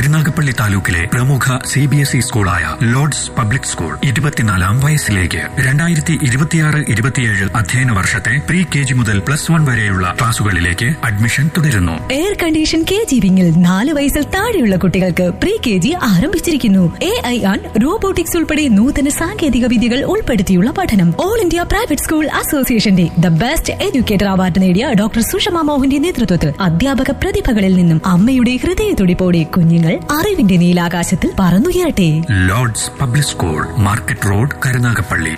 കരുനാഗപ്പള്ളി താലൂക്കിലെ പ്രമുഖ C B S E സ്കൂളായ ലോർഡ്സ് പബ്ലിക് സ്കൂൾ ഇരുപത്തിനാലാം വയസ്സിലേക്ക് രണ്ടായിരത്തി ഇരുപത്തിയാറ് ഇരുപത്തിയേഴ് അധ്യയന വർഷത്തെ പ്രീ കെ ജി മുതൽ പ്ലസ് വൺ വരെയുള്ള ക്ലാസുകളിലേക്ക് അഡ്മിഷൻ തുടരുന്നു എയർ കണ്ടീഷൻ കെ ജി വിങ്ങിൽ നാല് വയസ്സിൽ താഴെയുള്ള കുട്ടികൾക്ക് പ്രീ കെ ജി ആരംഭിച്ചിരിക്കുന്നു എ ഐ ആൻ റോബോട്ടിക്സ് ഉൾപ്പെടെ നൂതന സാങ്കേതിക വിദ്യകൾ ഉൾപ്പെടുത്തിയുള്ള പഠനം ഓൾ ഇന്ത്യ പ്രൈവറ്റ് സ്കൂൾ അസോസിയേഷന്റെ ദ ബെസ്റ്റ് എഡ്യൂക്കേറ്റർ അവാർഡ് നേടിയ ഡോക്ടർ സുഷമ മോഹന്റെ നേതൃത്വത്തിൽ അധ്യാപക പ്രതിഭകളിൽ നിന്നും അമ്മയുടെ ഹൃദയത്തുടിപ്പോടെ കുഞ്ഞുങ്ങൾ അറിവിന്റെ നീലാകാശത്തിൽ പറന്നുയരട്ടെ Lords public school market road Karunagappally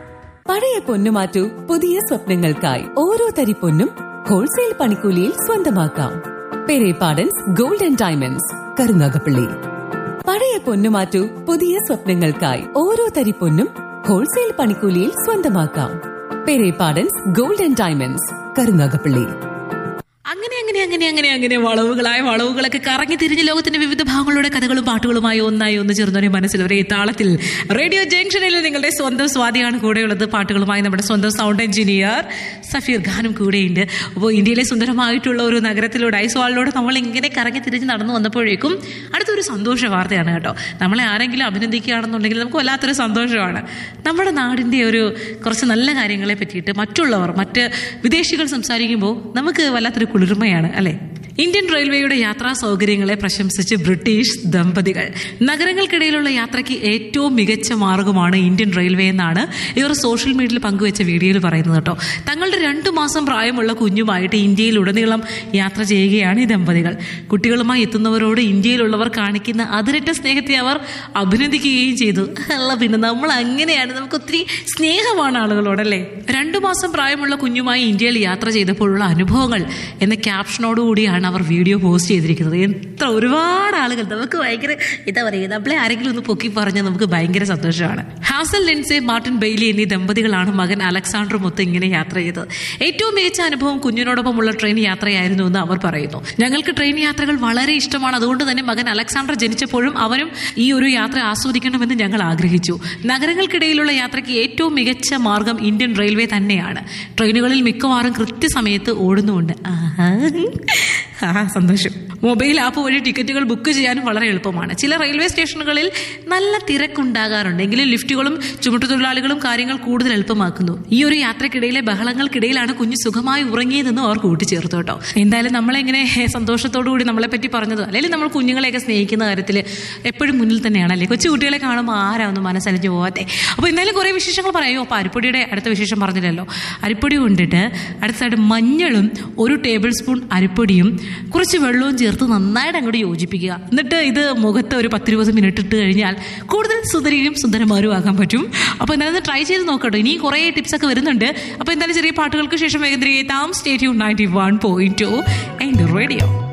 പഴയ പൊന്നു മാറ്റൂ പുതിയ സ്വപ്നങ്ങൾക്കായി ഓരോ തരി പൊന്നും ഹോൾസെയിൽ പണിക്കൂലിയിൽ സ്വന്തമാക്കാം Perepadans gold and diamonds Karunagappally പഴയ പൊന്നു മാറ്റൂ പുതിയ സ്വപ്നങ്ങൾക്കായി ഓരോ തരി പൊന്നും ഹോൾസെയിൽ പണിക്കൂലിയിൽ സ്വന്തമാക്കാം Perepadans gold and diamonds Karunagappally അങ്ങനെ അങ്ങനെ അങ്ങനെ അങ്ങനെ അങ്ങനെ വളവുകളായ വളവുകളൊക്കെ കറങ്ങി തിരിഞ്ഞ് ലോകത്തിന്റെ വിവിധ ഭാഗങ്ങളുടെ കഥകളും പാട്ടുകളുമായി ഒന്നായി ഒന്ന് ചേർന്നൊരു മനസ്സിൽ ഒരേ താളത്തിൽ റേഡിയോ ജംഗ്ഷനിൽ നിങ്ങളുടെ സ്വന്തം സ്വാതിയാണ് കൂടെയുള്ളത് പാട്ടുകളുമായി നമ്മുടെ സ്വന്തം സൗണ്ട് എഞ്ചിനീയർ സഫീർ ഖാനും കൂടെയുണ്ട് അപ്പോൾ ഇന്ത്യയിലെ സുന്ദരമായിട്ടുള്ള ഒരു നഗരത്തിലൂടെ ഐസ്വാളിലൂടെ നമ്മൾ ഇങ്ങനെ കറങ്ങി തിരിഞ്ഞ് നടന്നു വന്നപ്പോഴേക്കും അടുത്തൊരു സന്തോഷ വാർത്തയാണ് കേട്ടോ നമ്മളെ ആരെങ്കിലും അഭിനന്ദിക്കുകയാണെന്നുണ്ടെങ്കിൽ നമുക്ക് വല്ലാത്തൊരു സന്തോഷമാണ് നമ്മുടെ നാടിൻ്റെ ഒരു കുറച്ച് നല്ല കാര്യങ്ങളെ പറ്റിയിട്ട് മറ്റുള്ളവർ മറ്റ് വിദേശികൾ സംസാരിക്കുമ്പോൾ നമുക്ക് വല്ലാത്തൊരു കുളിർമയാണ് അല്ലേ ഇന്ത്യൻ റെയിൽവേയുടെ യാത്രാ സൗകര്യങ്ങളെ പ്രശംസിച്ച് ബ്രിട്ടീഷ് ദമ്പതികൾ നഗരങ്ങൾക്കിടയിലുള്ള യാത്രയ്ക്ക് ഏറ്റവും മികച്ച മാർഗമാണ് ഇന്ത്യൻ റെയിൽവേ എന്നാണ് ഇവർ സോഷ്യൽ മീഡിയയിൽ പങ്കുവച്ച വീഡിയോയിൽ പറയുന്നത് കേട്ടോ തങ്ങളുടെ രണ്ടു മാസം പ്രായമുള്ള കുഞ്ഞുമായിട്ട് ഇന്ത്യയിലുടനീളം യാത്ര ചെയ്യുകയാണ് ഈ ദമ്പതികൾ കുട്ടികളുമായി എത്തുന്നവരോട് ഇന്ത്യയിലുള്ളവർ കാണിക്കുന്ന അതിരറ്റ സ്നേഹത്തെ അവർ അഭിനന്ദിക്കുകയും ചെയ്തു അല്ല പിന്നെ നമ്മൾ അങ്ങനെയാണ് നമുക്ക് ഒത്തിരി സ്നേഹമാണ് ആളുകളോടല്ലേ രണ്ടു മാസം പ്രായമുള്ള കുഞ്ഞുമായി ഇന്ത്യയിൽ യാത്ര ചെയ്തപ്പോഴുള്ള അനുഭവങ്ങൾ എന്ന ക്യാപ്ഷനോടുകൂടിയാണ് അവർ വീഡിയോ പോസ്റ്റ് ചെയ്തിരിക്കുന്നത് എത്ര ഒരുപാട് ആളുകൾ നമുക്ക് ഭയങ്കര എന്താ പറയുക നമ്മളെ ആരെങ്കിലും ഒന്ന് പൊക്കി പറഞ്ഞാൽ നമുക്ക് ഭയങ്കര സന്തോഷമാണ് ഹാസൽ ലിൻസെ മാർട്ടിൻ ബെയ്ലി എന്നീ ദമ്പതികളാണ് മകൻ അലക്സാണ്ടർ മൊത്ത് ഇങ്ങനെ യാത്ര ചെയ്തത് ഏറ്റവും മികച്ച അനുഭവം കുഞ്ഞിനോടൊപ്പമുള്ള ട്രെയിൻ യാത്രയായിരുന്നു എന്ന് അവർ പറയുന്നു ഞങ്ങൾക്ക് ട്രെയിൻ യാത്രകൾ വളരെ ഇഷ്ടമാണ് അതുകൊണ്ട് തന്നെ മകൻ അലക്സാണ്ടർ ജനിച്ചപ്പോഴും അവനും ഈ ഒരു യാത്ര ആസ്വദിക്കണമെന്ന് ഞങ്ങൾ ആഗ്രഹിച്ചു നഗരങ്ങൾക്കിടയിലുള്ള യാത്രയ്ക്ക് ഏറ്റവും മികച്ച മാർഗം ഇന്ത്യൻ റെയിൽവേ തന്നെയാണ് ട്രെയിനുകളിൽ മിക്കവാറും കൃത്യസമയത്ത് ഓടുന്നുണ്ട് ആഹാ. ആ സന്തോഷം മൊബൈൽ ആപ്പ് വഴി ടിക്കറ്റുകൾ ബുക്ക് ചെയ്യാനും വളരെ എളുപ്പമാണ് ചില റെയിൽവേ സ്റ്റേഷനുകളിൽ നല്ല തിരക്കുണ്ടാകാറുണ്ട് എങ്കിലും ലിഫ്റ്റുകളും ചുമട്ടുതൊഴിലാളികളും കാര്യങ്ങൾ കൂടുതൽ എളുപ്പമാക്കുന്നു ഈ ഒരു യാത്രക്കിടയിലെ ബഹളങ്ങൾക്കിടയിലാണ് കുഞ്ഞ് സുഖമായി ഉറങ്ങിയതെന്നും അവർ കൂട്ടിച്ചേർത്തു കേട്ടോ എന്തായാലും നമ്മളെങ്ങനെ സന്തോഷത്തോടു കൂടി നമ്മളെ പറ്റി പറഞ്ഞത് അല്ലെങ്കിൽ നമ്മൾ കുഞ്ഞുങ്ങളെയൊക്കെ സ്നേഹിക്കുന്ന കാര്യത്തിൽ എപ്പോഴും മുന്നിൽ തന്നെയാണല്ലേ കൊച്ചു കുട്ടികളെ കാണുമ്പോൾ ആരാ ഒന്ന് മനസ്സലിഞ്ഞ് പോകാത്തെ അപ്പോൾ എന്തായാലും കുറേ വിശേഷങ്ങൾ പറയൂ അപ്പോൾ അരിപ്പൊടിയുടെ അടുത്ത വിശേഷം പറഞ്ഞില്ലല്ലോ അരിപ്പൊടി കൊണ്ടിട്ട് അടുത്തായിട്ട് മഞ്ഞളും ഒരു ടേബിൾ സ്പൂൺ അരിപ്പൊടിയും കുറച്ച് വെള്ളവും ചേർത്ത് നന്നായിട്ട് അങ്ങോട്ട് യോജിപ്പിക്കുക എന്നിട്ട് ഇത് മുഖത്ത് ഒരു പത്തിരുപത് മിനിറ്റ് ഇട്ട് കഴിഞ്ഞാൽ കൂടുതൽ സുന്ദരിയും സുന്ദരന്മാരും ആകാൻ പറ്റും അപ്പോൾ എന്തായാലും ട്രൈ ചെയ്ത് നോക്കട്ടോ ഇനി കുറേ ടിപ്സ് ഒക്കെ വരുന്നുണ്ട് അപ്പോൾ എന്തായാലും ചെറിയ പാട്ടുകൾക്ക് ശേഷം വേഗം തിരികെ എത്താം stay tuned ninety one point two radio